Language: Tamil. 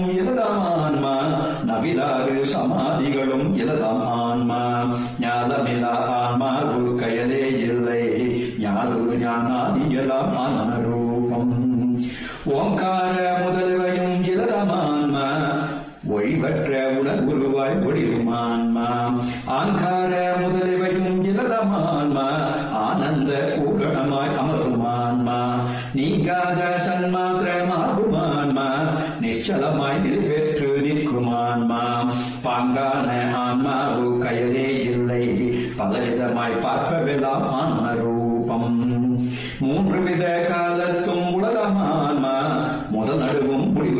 இலதாம் ஆன்மா நவிலாறு சமாதிகளும் இலதாம் ஆன்மா ஞானமில்லா ஆன்மா ஒரு கயலே இல்லை ஞானொரு ஞானாதியலாம் ஆன்மரூபம் ஓங்கார முதல்வையும் இலதாம் ஆன்மா ஒழிவற்ற உடல் உருவாய் ஒளிருமான்மா ஆங்கார முதலிவையும் இலதமான்மா ஆனந்த பூரணமாய் அமருமான்மா நீங்காத சன்மாத்திரமாகுமான்மா நிச்சலமாய் நிறைவேற்று நிற்குமான்மா பாங்கான ஆன்மாவு கயலே இல்லை பலவிதமாய் பார்ப்பவெல்லாம் ஆன்ம ரூபம் மூன்று வித காலத்தும் உலகமான்மா முதல் நடுவும்